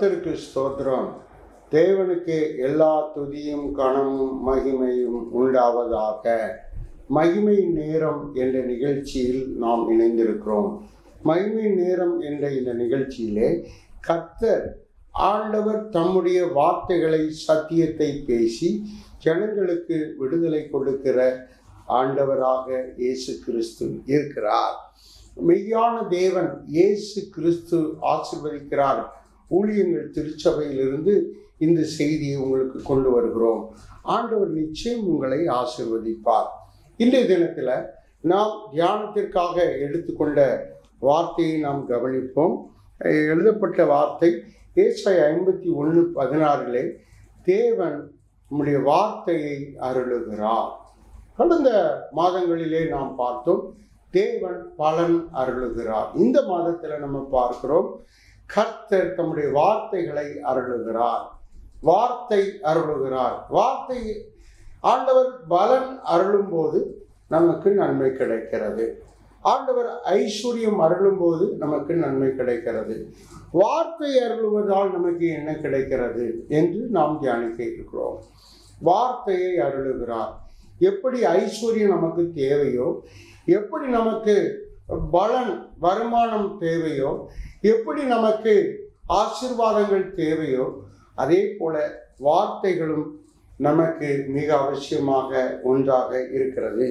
கர்த்தருக்கு ஸ்தோத்திரம் தேவனுக்கு எல்லா துதியும் கனமும் மகிமையும் உண்டாவதாக மகிமை நேரம் என்ற நிகழ்ச்சியில் நாம் இணைந்திருக்கிறோம் மகிமை நேரம் என்ற இந்த நிகழ்ச்சியிலே கர்த்தர் ஆண்டவர் தம்முடைய வார்த்தைகளை சத்தியத்தை பேசி ஜனங்களுக்கு விடுதலை கொடுக்கிற ஆண்டவராக இயேசு கிறிஸ்து இருக்கிறார் மெய்யான தேவன் இயேசு கிறிஸ்து ஆசிர்வதிக்கிறார் ஊழியங்கள் திருச்சபையிலிருந்து இந்த செய்தியை உங்களுக்கு கொண்டு வருகிறோம் ஆண்டவர் நிச்சயம் உங்களை ஆசிர்வதிப்பார் இன்றைய தினத்தில் நாம் தியானத்திற்காக எடுத்துக்கொண்ட வார்த்தையை நாம் கவனிப்போம் எழுதப்பட்ட வார்த்தை ஏசாய் ஐம்பத்தி ஒன்று பதினாறிலே தேவன் நம்முடைய வார்த்தையை அருளுகிறார் கடந்த மாதங்களிலே நாம் பார்த்தோம் தேவன் பலன் அருளுகிறார் இந்த மாதத்தில் நம்ம பார்க்கிறோம் கர்த்தர் தம்முடைய வார்த்தைகளை அருளுகிறார் வார்த்தை அருளுகிறார் வார்த்தை ஆண்டவர் பலன் அருளும் போது நமக்கு நன்மை கிடைக்கிறது ஆண்டவர் ஐஸ்வர்யம் அருளும் போது நமக்கு நன்மை கிடைக்கிறது வார்த்தை அருளுவதால் நமக்கு என்ன கிடைக்கிறது என்று நாம் தியானிக்க இருக்கிறோம் வார்த்தையை அருளுகிறார் எப்படி ஐஸ்வர்யம் நமக்கு தேவையோ எப்படி நமக்கு பலன் வருமானம் தேவையோ எப்படி நமக்கு ஆசிர்வாதங்கள் தேவையோ அதே போல வார்த்தைகளும் நமக்கு மிக அவசியமாக ஒன்றாக இருக்கிறது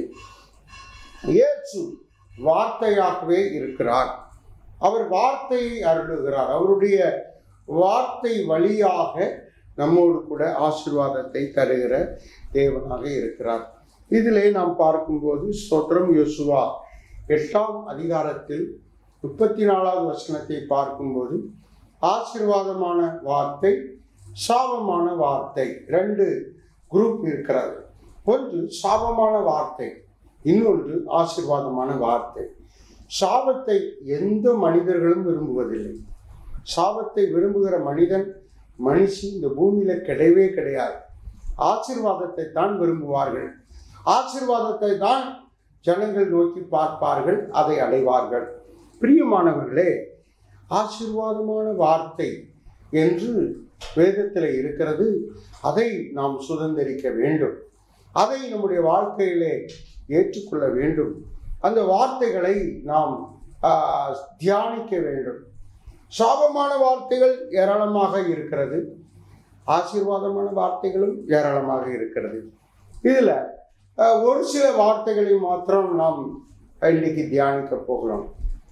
இயேசு வார்த்தையாகவே இருக்கிறார் அவர் வார்த்தையை அருளுகிறார் அவருடைய வார்த்தை வழியாக நம்மோடு கூட ஆசிர்வாதத்தை தருகிற தேவனாக இருக்கிறார் இதிலே நாம் பார்க்கும்போது ஸ்தோத்திரம் யோசுவா எட்டாம் அதிகாரத்தில் முப்பத்தி நாலாவது வசனத்தை பார்க்கும்போது ஆசிர்வாதமான வார்த்தை சாபமான வார்த்தை ரெண்டு குரூப் இருக்கிறது ஒன்று சாபமான வார்த்தை இன்னொன்று ஆசிர்வாதமான வார்த்தை சாபத்தை எந்த மனிதர்களும் விரும்புவதில்லை சாபத்தை விரும்புகிற மனிதன் மனுஷி இந்த பூமியில கிடையவே கிடையாது ஆசிர்வாதத்தை தான் விரும்புவார்கள் ஆசிர்வாதத்தை தான் ஜனங்கள் நோக்கி பார்ப்பார்கள் அதை அடைவார்கள் பிரியமானவர்களே ஆசிர்வாதமான வார்த்தை என்று வேதத்தில் இருக்கிறது அதை நாம் சுதந்திரிக்க வேண்டும் அதை நம்முடைய வாழ்க்கையிலே ஏற்றுக்கொள்ள வேண்டும் அந்த வார்த்தைகளை நாம் தியானிக்க வேண்டும் சாபமான வார்த்தைகள் ஏராளமாக இருக்கிறது ஆசீர்வாதமான வார்த்தைகளும் ஏராளமாக இருக்கிறது இதில் ஒரு சில வார்த்தைகளை மாத்திரம் நாம் இன்னைக்கு தியானிக்க போகிறோம்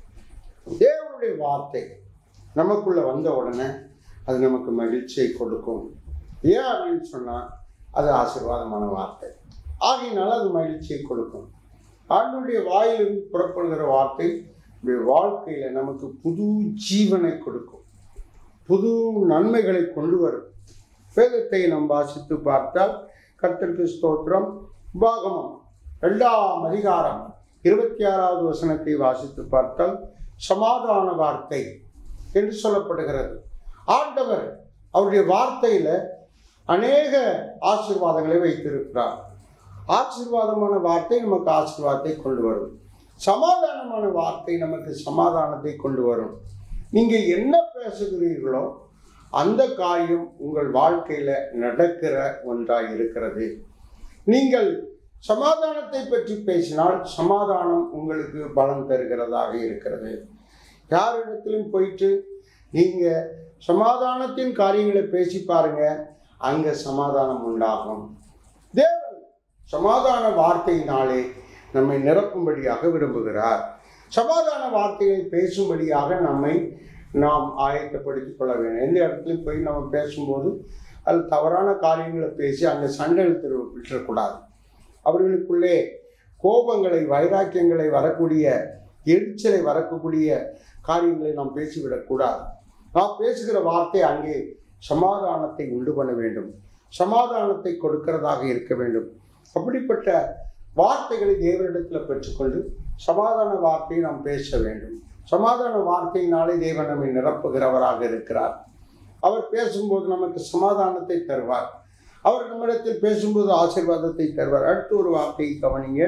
தேவனுடைய வார்த்தை நமக்குள்ள வந்த உடனே அது நமக்கு மகிழ்ச்சியை கொடுக்கும் ஏன் அப்படின்னு சொன்னால் அது ஆசீர்வாதமான வார்த்தை ஆகையினால அது மகிழ்ச்சியை கொடுக்கும் ஆண்டுடைய வாயிலிருந்து புறப்படுகிற வார்த்தை நம்முடைய வாழ்க்கையில் நமக்கு புது ஜீவனை கொடுக்கும் புது நன்மைகளை கொண்டு வரும் வேதத்தை நாம் வாசித்து பார்த்தால் கர்த்தருக்கு ஸ்தோத்திரம் உபாகமம் ரெண்டாம் அதிகாரம் இருபத்தி ஆறாவது வசனத்தை வாசித்து பார்த்தால் சமாதான வார்த்தை என்று சொல்லப்படுகிறது ஆண்டவர் அவருடைய வார்த்தையில் அநேக ஆசீர்வாதங்களை வைத்திருக்கிறார் ஆசீர்வாதமான வார்த்தை நமக்கு ஆசீர்வாதத்தை கொண்டு வரும் சமாதானமான வார்த்தை நமக்கு சமாதானத்தை கொண்டு வரும் நீங்கள் என்ன பேசுகிறீர்களோ அந்த காரியம் உங்கள் வாழ்க்கையில் நடக்கிற ஒன்றாக இருக்கிறது நீங்கள் சமாதானத்தை பற்றி பேசினால் சமாதானம் உங்களுக்கு பலம் தருகிறதாக இருக்கிறது யாரிடத்திலும் போயிட்டு நீங்கள் சமாதானத்தின் காரியங்களை பேசி பாருங்க அங்கே சமாதானம் உண்டாகும் தேவன் சமாதான வார்த்தையினாலே நம்மை நிரப்பும்படியாக விரும்புகிறார் சமாதான வார்த்தைகளை பேசும்படியாக நம்மை நாம் ஆயத்தப்படுத்திக் கொள்ள வேண்டும் எந்த இடத்துலையும் போய் நம்ம பேசும்போது அது தவறான காரியங்களை பேசி அங்கே சண்டை இழுத்து விட்டுறக்கூடாது அவர்களுக்குள்ளே கோபங்களை வைராக்கியங்களை வரக்கூடிய எரிச்சலை வரக்கூடிய காரியங்களை நாம் பேசிவிடக்கூடாது நாம் பேசுகிற வார்த்தை அங்கே சமாதானத்தை உண்டு பண்ண வேண்டும் சமாதானத்தை கொடுக்கிறதாக இருக்க வேண்டும் அப்படிப்பட்ட வார்த்தைகளை தேவனிடத்தில் பெற்றுக்கொண்டு சமாதான வார்த்தையை நாம் பேச வேண்டும் சமாதான வார்த்தையினாலே தேவன் நம்மை நிரப்புகிறவராக இருக்கிறார் அவர் பேசும்போது நமக்கு சமாதானத்தை தருவார் அவர் நம்மிடத்தில் பேசும்போது ஆசீர்வாதத்தை தருவார் அடுத்து ஒரு வார்த்தையை கவனிங்க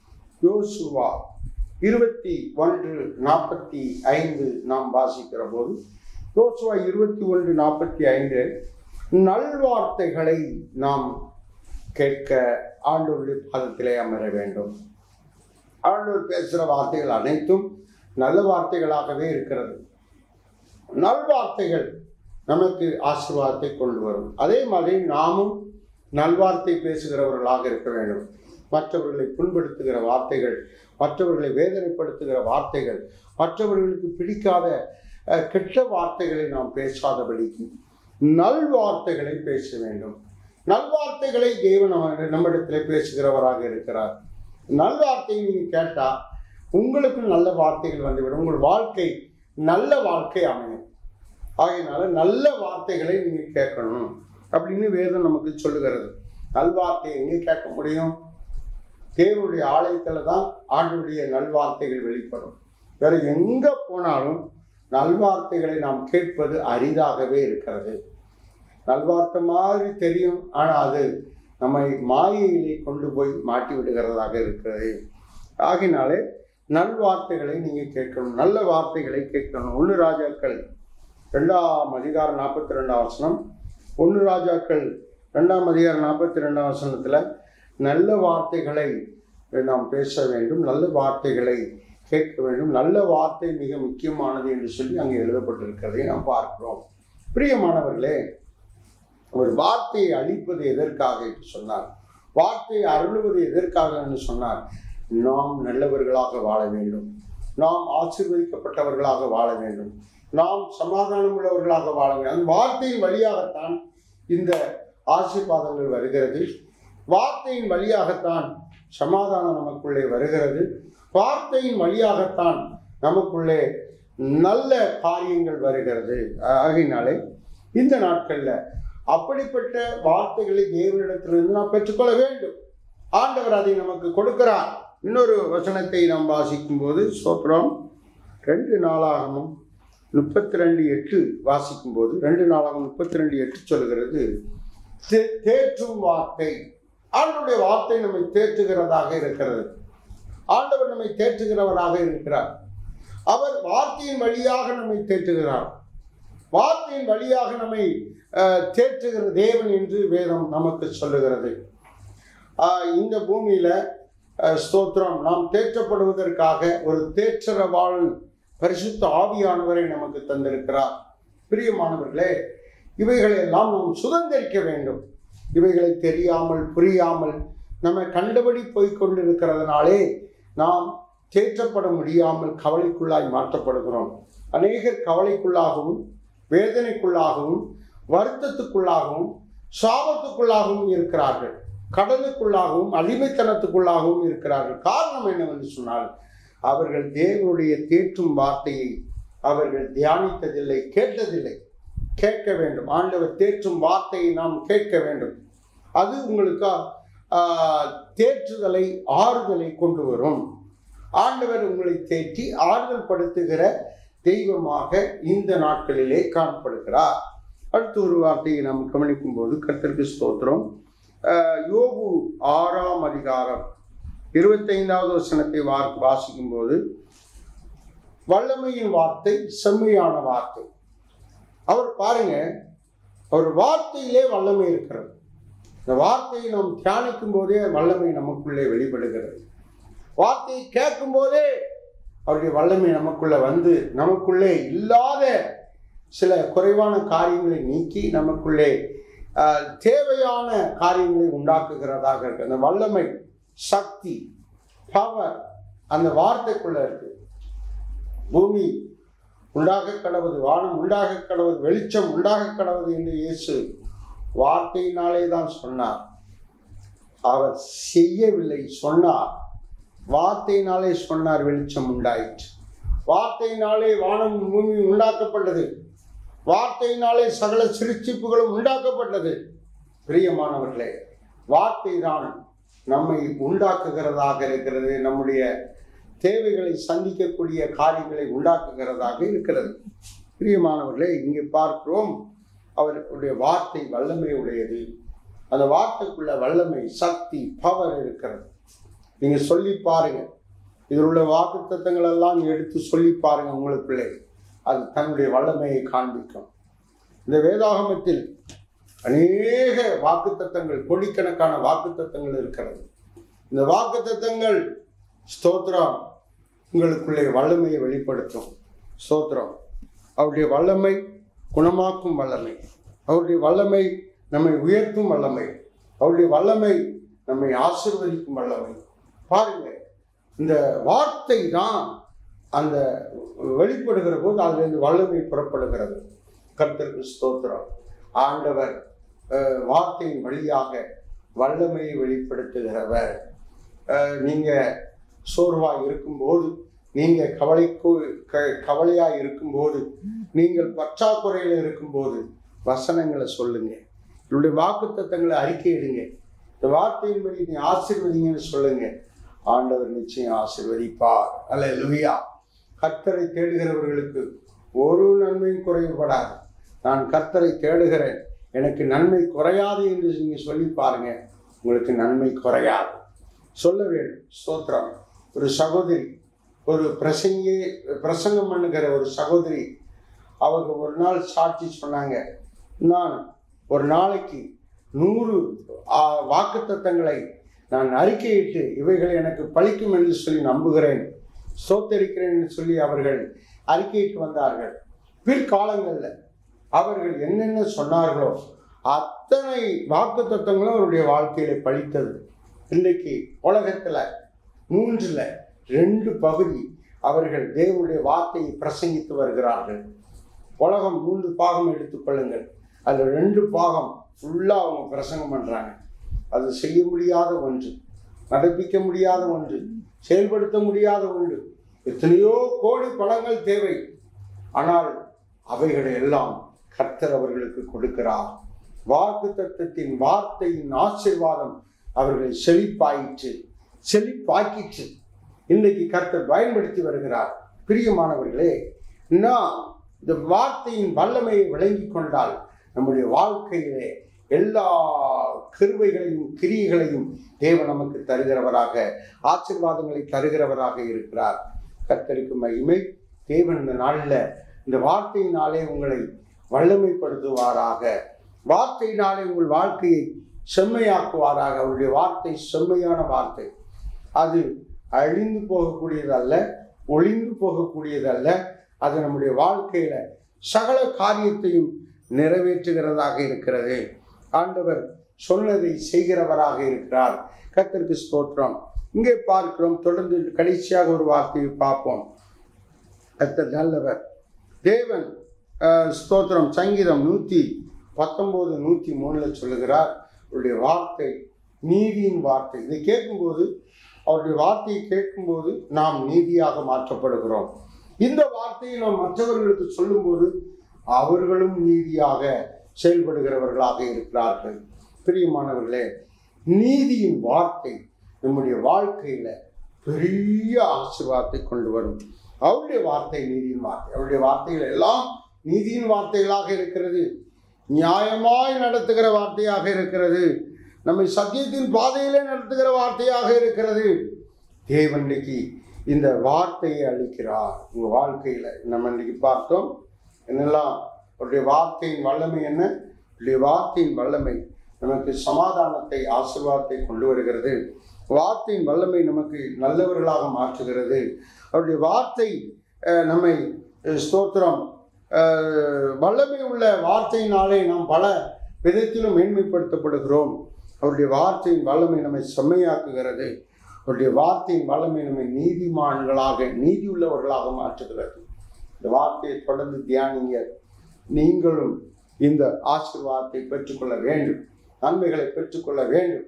யோசுவா இருபத்தி ஒன்று நாற்பத்தி ஐந்து நாம் வாசிக்கிற போது யோசுவா இருபத்தி ஒன்று நாற்பத்தி ஐந்து நல்வார்த்தைகளை நாம் கேட்க ஆண்டவருடைய பாதத்திலே அமர வேண்டும் ஆண்டவர் பேசுகிற வார்த்தைகள் அனைத்தும் நல்ல வார்த்தைகளாகவே இருக்கிறது நல்வார்த்தைகள் நமக்கு ஆசீர்வாதத்தை கொண்டு வரும் அதே மாதிரி நாமும் நல்வார்த்தை பேசுகிறவர்களாக இருக்க வேண்டும் மற்றவர்களை புண்படுத்துகிற வார்த்தைகள் மற்றவர்களை வேதனைப்படுத்துகிற வார்த்தைகள் மற்றவர்களுக்கு பிடிக்காத அஹ், கெட்ட வார்த்தைகளை நாம் பேசாதபடிக்கு நல்வார்த்தைகளை பேச வேண்டும் நல்வார்த்தைகளை தேவன் நம்ம நம்மிடத்தில் பேசுகிறவராக இருக்கிறார் நல்வார்த்தையை நீங்கள் கேட்டால் உங்களுக்கு நல்ல வார்த்தைகள் வந்துவிடும் உங்கள் வாழ்க்கை நல்ல வாழ்க்கை அமையும் ஆகையினால நல்ல வார்த்தைகளை நீங்கள் கேட்கணும் அப்படின்னு வேதம் நமக்கு சொல்லுகிறது நல்வார்த்தை எங்கே கேட்க முடியும் தேவனுடைய ஆலயத்தில் தான் ஆண்டுடைய நல்வார்த்தைகள் வெளிப்படும் வேற எங்க போனாலும் நல்வார்த்தைகளை நாம் கேட்பது அரிதாகவே இருக்கிறது நல்வார்த்தை மாதிரி தெரியும் ஆனால் அது நம்மை மாயையிலே கொண்டு போய் மாட்டி விடுகிறதாக இருக்கிறது ஆகினாலே நல்வார்த்தைகளை நீங்கள் கேட்கணும் நல்ல வார்த்தைகளை கேட்கணும் ஒன்று ராஜாக்கள் ரெண்டாம் அதிகாரம் நாற்பத்தி ரெண்டாம் வசனம் ஒன்று ராஜாக்கள் ரெண்டாம் அதிகாரம் நாற்பத்தி ரெண்டாம் வசனத்தில் நல்ல வார்த்தைகளை நாம் பேச வேண்டும் நல்ல வார்த்தைகளை கேட்க வேண்டும் நல்ல வார்த்தை மிக முக்கியமானது என்று சொல்லி அங்கே எழுதப்பட்டிருக்கிறதை நாம் பார்க்கிறோம் பிரியமானவர்களே ஒரு வார்த்தையை அழிப்பது எதற்காக என்று சொன்னார் வார்த்தையை அருளுவது எதற்காக என்று சொன்னார் நாம் நல்லவர்களாக வாழ வேண்டும் நாம் ஆசீர்வதிக்கப்பட்டவர்களாக வாழ வேண்டும் நாம் சமாதானம் உள்ளவர்களாக வாழ வேண்டும் அந்த வார்த்தையின் வழியாகத்தான் இந்த ஆசீர்வாதங்கள் வருகிறது வார்த்தையின் வழியாகத்தான் சமாதானம் நமக்குள்ளே வருகிறது வார்த்தையின் வழியாகத்தான் நமக்குள்ளே நல்ல காரியங்கள் வருகிறது ஆகையினாலே இந்த நாட்களில் அப்படிப்பட்ட வார்த்தைகளை தேவனிடத்திலிருந்து நாம் பெற்றுக்கொள்ள வேண்டும் ஆண்டவர் அதை நமக்கு கொடுக்கிறார் இன்னொரு வசனத்தை நாம் வாசிக்கும் போது சோத்ரம் ரெண்டு நாளாகமும் முப்பத்தி ரெண்டு எட்டு வாசிக்கும் போது ரெண்டு நாளாகவும் முப்பத்தி ரெண்டு எட்டு சொல்கிறது தே- தேற்றும் வார்த்தை ஆண்டவருடைய வார்த்தை நம்மை தேற்றுகிறதாக இருக்கிறது ஆண்டவர் நம்மை தேற்றுகிறவராக இருக்கிறார் அவர் வார்த்தையின் வழியாக நம்மை தேற்றுகிறார் வார்த்தையின் வழியாக நம்மை அஹ், தேற்றுகிற தேவன் என்று வேதம் நமக்கு சொல்லுகிறது ஆஹ், இந்த பூமியில அஹ், ஸ்தோத்திரம் நாம் தேற்றப்படுவதற்காக ஒரு தேற்றரவாளன் பரிசுத்த ஆவியானவரை நமக்கு தந்திருக்கிறார் பிரியமானவர்களே இவைகளை எல்லாம் நாம் சுதந்திரிக்க வேண்டும் இவைகளை தெரியாமல் புரியாமல் நம்ம கண்டபடி போய் கொண்டிருக்கிறதுனாலே நாம் தேற்றப்பட முடியாமல் கவலைக்குள்ளாய் மாற்றப்படுகிறோம் அநேகர் கவலைக்குள்ளாகவும் வேதனைக்குள்ளாகவும் வருத்தத்துக்குள்ளாகவும் சாபத்துக்குள்ளாகவும் இருக்கிறார்கள் கடலுக்குள்ளாகவும் அடிமைத்தனத்துக்குள்ளாகவும் இருக்கிறார்கள் காரணம் என்னவென்று சொன்னால் அவர்கள் தேவனுடைய தேற்றும் வார்த்தையை அவர்கள் தியானித்ததில்லை கேட்டதில்லை கேட்க வேண்டும் ஆண்டவர் தேற்றும் வார்த்தையை நாம் கேட்க வேண்டும் அது உங்களுக்கு ஆஹ், தேற்றுதலை ஆறுதலை கொண்டு வரும் ஆண்டவர் உங்களை தேற்றி ஆறுதல் படுத்துகிற தெய்வமாக இந்த நாட்களிலே காணப்படுகிறார் அடுத்த ஒரு வார்த்தையை நாம் கவனிக்கும் போது கர்த்தருக்கு ஸ்தோத்திரம் ஆஹ், யோபு ஆறாம் அதிகாரம் இருபத்தைந்தாவது வசனத்தை வா வாசிக்கும் போது வல்லமையின் வார்த்தை செம்மையான வார்த்தை அவர் பாருங்க அவர் வார்த்தையிலே வல்லமை இருக்கிறது இந்த வார்த்தையை நாம் தியானிக்கும் போதே வல்லமை நமக்குள்ளே வெளிப்படுகிறது வார்த்தையை கேட்கும் போதே அவருடைய வல்லமை நமக்குள்ள வந்து நமக்குள்ளே இல்லாத சில குறைவான காரியங்களை நீக்கி நமக்குள்ளே ஆஹ், தேவையான காரியங்களை உண்டாக்குகிறதாக இருக்கு அந்த வல்லமை சக்தி பவர் அந்த வார்த்தைக்குள்ள இருக்கு பூமி உண்டாக கடவுது வானம் உண்டாக கடவுது வெளிச்சம் உண்டாக கடவுது என்று இயேசு வார்த்தையினாலே தான் சொன்னார் அவர் செய்யவில்லை சொன்னார் வார்த்தையினாலே சொன்னார் வெளிச்சம் உண்டாயிற்று வார்த்தையினாலே வானம் பூமி உண்டாக்கப்பட்டது வார்த்தையினாலே சகல சிறுச்சிப்புகளும் உண்டாக்கப்பட்டது பிரியமானவர்களே வார்த்தை தான் நம்மை உண்டாக்குகிறதாக இருக்கிறது நம்முடைய தேவைகளை சந்திக்கக்கூடிய காரியங்களை உண்டாக்குகிறதாக இருக்கிறது பிரியமானவர்களே இங்கே பார்க்கிறோம் அவருடைய வார்த்தை வல்லமை உடையது அந்த வார்த்தைக்குள்ள வல்லமை சக்தி பவர் இருக்கிறது நீங்க சொல்லி பாருங்க இதில் உள்ள வாக்கு எல்லாம் எடுத்து சொல்லி பாருங்க உங்களுக்குள்ளே அது தன்னுடைய வல்லமையை காண்பிக்கும் இந்த வேதாகமத்தில் அநேக வாக்குத்தத்தங்கள் கோடிக்கணக்கான வாக்குத்தத்தங்கள் இருக்கிறது இந்த வாக்குத்தத்தங்கள் ஸ்தோத்திரம் உங்களுக்குள்ளே வல்லமையை வெளிப்படுத்தும் ஸ்தோத்திரம் அவருடைய வல்லமை குணமாக்கும் வல்லமை அவருடைய வல்லமை நம்மை உயர்த்தும் வல்லமை அவருடைய வல்லமை நம்மை ஆசீர்வதிக்கும் வல்லமை பாருங்க இந்த வார்த்தை தான் அந்த வெளிப்படுகிற போது அதிலிருந்து வல்லமை புறப்படுகிறது கர்த்தருக்கு ஸ்தோத்திரம் ஆண்டவர் அஹ், வார்த்தையின் வழியாக வல்லமையை வெளிப்படுத்துகிறவர் அஹ், நீங்க சோர்வா இருக்கும்போது நீங்க கவலைக்கு க- கவலையா இருக்கும்போது நீங்கள் பற்றாக்குறையில இருக்கும்போது வசனங்களை சொல்லுங்க என்னுடைய வாக்குத்தத்தங்களை அறிக்கையிடுங்க இந்த வார்த்தையின்படி நீ ஆசீர்வதிங்கன்னு சொல்லுங்க ஆண்டவர் நிச்சயம் ஆசீர்வதிப்பார் அல்ல லுவியா கர்த்தரை தேடுகிறவர்களுக்கு ஒரு நன்மையும் குறைவுபடாது நான் கர்த்தரை தேடுகிறேன் எனக்கு நன்மை குறையாது என்று நீங்க சொல்லி பாருங்க உங்களுக்கு நன்மை குறையாது சொல்ல வேண்டும் ஸ்தோத்திரம் ஒரு சகோதரி ஒரு பிரசங்கி பிரசங்கம் பண்ணுகிற ஒரு சகோதரி அவங்க ஒரு நாள் சாட்சி சொன்னாங்க நான் ஒரு நாளைக்கு நூறு வாக்குத்தத்தங்களை நான் அறிக்கையிட்டு இவைகள் எனக்கு பலிக்கும் என்று சொல்லி நம்புகிறேன் சோத்தரிக்கிறேன் என்று சொல்லி அவர்கள் அறிக்கையிட்டு வந்தார்கள் பிற்காலங்களில் அவர்கள் என்னென்ன சொன்னார்களோ அத்தனை வாக்குத்தத்தங்களும் அவருடைய வாழ்க்கையில பழித்தது இன்றைக்கு உலகத்துல மூன்றுல ரெண்டு பகுதி அவர்கள் தேவனுடைய வார்த்தையை பிரசங்கித்து வருகிறார்கள் உலகம் மூன்று பாகம் எடுத்துக்கொள்ளுங்கள் அதில் ரெண்டு பாகம் ஃபுல்லாக அவங்க பிரசங்கம் பண்ணுறாங்க அது செய்ய முடியாத ஒன்று நடப்பிக்க முடியாத ஒன்று செயல்படுத்த முடியாத ஒன்று எத்தனையோ கோடி பணங்கள் தேவை ஆனால் அவைகளை எல்லாம் கர்த்தர் அவர்களுக்கு கொடுக்கிறார் வாக்கு தத்தத்தின் வார்த்தையின் ஆசீர்வாதம் அவர்களை செழிப்பாயிற்று செழிப்பாக்கிற்று இன்னைக்கு கர்த்தர் பயன்படுத்தி வருகிறார் பிரியமானவர்களே நாம் இந்த வார்த்தையின் வல்லமையை விளங்கி கொண்டால் நம்முடைய வாழ்க்கையிலே எல்லா கிருபைகளையும் கிரியைகளையும் தேவன் நமக்கு தருகிறவராக ஆசீர்வாதங்களை தருகிறவராக இருக்கிறார் கர்த்தருக்கு மகிமை தேவன் இந்த நாளில் இந்த வார்த்தையினாலே உங்களை வல்லமைப்படுத்துவாராக வார்த்தையினாலே உங்கள் வாழ்க்கையை செம்மையாக்குவாராக அவருடைய வார்த்தை செம்மையான வார்த்தை அது அழிந்து போகக்கூடியதல்ல ஒளிந்து போகக்கூடியதல்ல அது நம்முடைய வாழ்க்கையில சகல காரியத்தையும் நிறைவேற்றுகிறதாக இருக்கிறது ஆண்டவர் சொன்னதை செய்கிறவராக இருக்கிறார் கர்த்தருக்கு ஸ்தோத்திரம் இங்கே பார்க்கிறோம் தொடர்ந்து கடைசியாக ஒரு வார்த்தையை பார்ப்போம் கர்த்தர் நல்லவர் தேவன் அஹ், ஸ்தோத்திரம் சங்கீதம் நூற்றி பத்தொம்போது நூற்றி மூணில் சொல்லுகிறார் அவருடைய வார்த்தை நீதியின் வார்த்தை இதை கேட்கும்போது அவருடைய வார்த்தையை கேட்கும்போது நாம் நீதியாக மாற்றப்படுகிறோம் இந்த வார்த்தையை நாம் மற்றவர்களுக்கு சொல்லும்போது அவர்களும் நீதியாக செயல்படுகிறவர்களாக இருக்கிறார்கள் பிரியமானவர்களே நீதியின் வார்த்தை நம்முடைய வாழ்க்கையில பெரிய ஆசீர்வாதத்தை கொண்டு வரும் அவருடைய வார்த்தை நீதியின் வார்த்தை அவருடைய வார்த்தைகள் எல்லாம் நீதியின் வார்த்தைகளாக இருக்கிறது நியாயமாய் நடத்துகிற வார்த்தையாக இருக்கிறது நம்மை சத்தியத்தின் பாதையிலே நடத்துகிற வார்த்தையாக இருக்கிறது தேவன் இன்னைக்கு இந்த வார்த்தையை அளிக்கிறார் உங்க வாழ்க்கையில நம்ம இன்னைக்கு பார்த்தோம் என்னெல்லாம் அவருடைய வார்த்தையின் வல்லமை என்ன அவருடைய வார்த்தையின் வல்லமை நமக்கு சமாதானத்தை ஆசீர்வாதத்தை கொண்டு வருகிறது வார்த்தையின் வல்லமை நமக்கு நல்லவர்களாக மாற்றுகிறது அவருடைய வார்த்தை அஹ், நம்மை அஹ், ஸ்தோத்திரம் அஹ், வல்லமை உள்ள வார்த்தையினாலே நாம் பல விதத்திலும் மேன்மைப்படுத்தப்படுகிறோம் அவருடைய வார்த்தையின் வல்லமை நம்மை செம்மையாக்குகிறது அவருடைய வார்த்தையின் வல்லமை நம்மை நீதிமான்களாக நீதி உள்ளவர்களாக மாற்றுகிறது இந்த வார்த்தையை தொடர்ந்து தியானிங்க நீங்களும் இந்த ஆசீர்வாதத்தை பெற்றுக்கொள்ள வேண்டும் நன்மைகளை பெற்றுக்கொள்ள வேண்டும்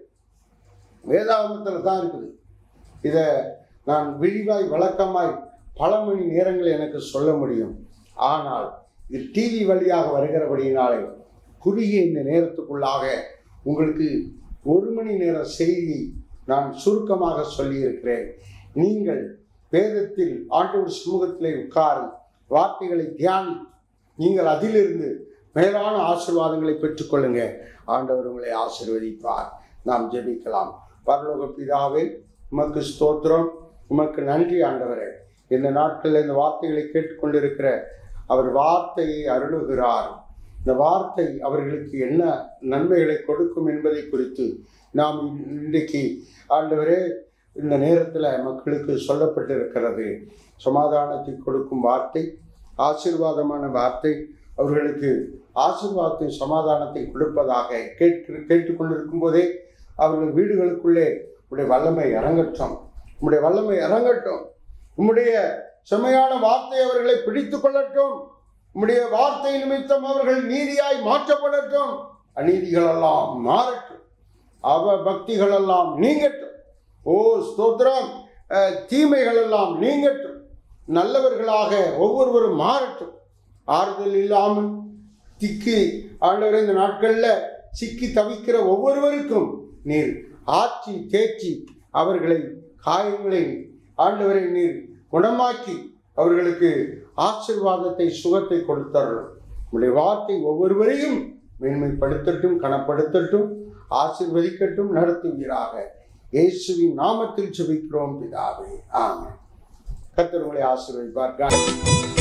வேதாகமத்தில் தான் இருக்குது இதை நான் விரிவாய் விளக்கமாய் பல மணி நேரங்கள் எனக்கு சொல்ல முடியும் ஆனால் இது டிவி வழியாக வருகிறபடியினாலே குறுகிய இந்த நேரத்துக்குள்ளாக உங்களுக்கு ஒரு மணி நேர செய்தியை நான் சுருக்கமாக சொல்லியிருக்கிறேன் நீங்கள் வேதத்தில் ஆண்டவர் சமூகத்திலே உட்கார்ந்து வார்த்தைகளை தியானி நீங்கள் அதிலிருந்து மேலான ஆசீர்வாதங்களை பெற்றுக்கொள்ளுங்க ஆண்டவர் உங்களை ஆசீர்வதிப்பார் நாம் ஜெபிக்கலாம் பரலோக பிதாவே உமக்கு ஸ்தோத்திரம் உமக்கு நன்றி ஆண்டவரே இந்த நாட்களில் இந்த வார்த்தைகளை கேட்டுக்கொண்டிருக்கிற அவர் வார்த்தையை அருளுகிறார் இந்த வார்த்தை அவர்களுக்கு என்ன நன்மைகளை கொடுக்கும் என்பதை குறித்து நாம் இன்றைக்கு ஆண்டவரே இந்த நேரத்தில் மக்களுக்கு சொல்லப்பட்டிருக்கிறது சமாதானத்தை கொடுக்கும் வார்த்தை ஆசீர்வாதமான வார்த்தை அவர்களுக்கு ஆசீர்வாதத்தை சமாதானத்தை கொடுப்பதாக கேட்டு கேட்டுக்கொண்டிருக்கும் போதே அவர்கள் வீடுகளுக்குள்ளே உடைய வல்லமை இறங்கட்டும் உம்முடைய வல்லமை இறங்கட்டும் உம்முடைய செம்மையான வார்த்தை அவர்களை பிடித்து கொள்ளட்டும் உம்முடைய வார்த்தை நிமித்தம் அவர்கள் நீதியாய் மாற்றப்படட்டும் அநீதிகளெல்லாம் மாறட்டும் அவ பக்திகளெல்லாம் நீங்கட்டும் ஓ ஸ்தோத்திரம் அஹ், தீமைகளெல்லாம் நீங்கட்டும் நல்லவர்களாக ஒவ்வொருவரும் மாறட்டும் ஆறுதல் இல்லாமல் திக்கி ஆண்டவர் இந்த நாட்களில் சிக்கி தவிக்கிற ஒவ்வொருவருக்கும் நீர் ஆட்சி தேய்ச்சி அவர்களை காயங்களை ஆண்டவரை நீர் குணமாக்கி அவர்களுக்கு ஆசீர்வாதத்தை சுகத்தை கொடுத்தரணும் உடைய வார்த்தை ஒவ்வொருவரையும் மேன்மைப்படுத்தட்டும் கனப்படுத்தட்டும் ஆசீர்வதிக்கட்டும் நடத்துவீராக இயேசுவின் நாமத்தில் ஜெபிக்கிறோம் பிதாவே ஆமென் கர்த்தர் உங்களை ஆசீர்வதிப்பார் God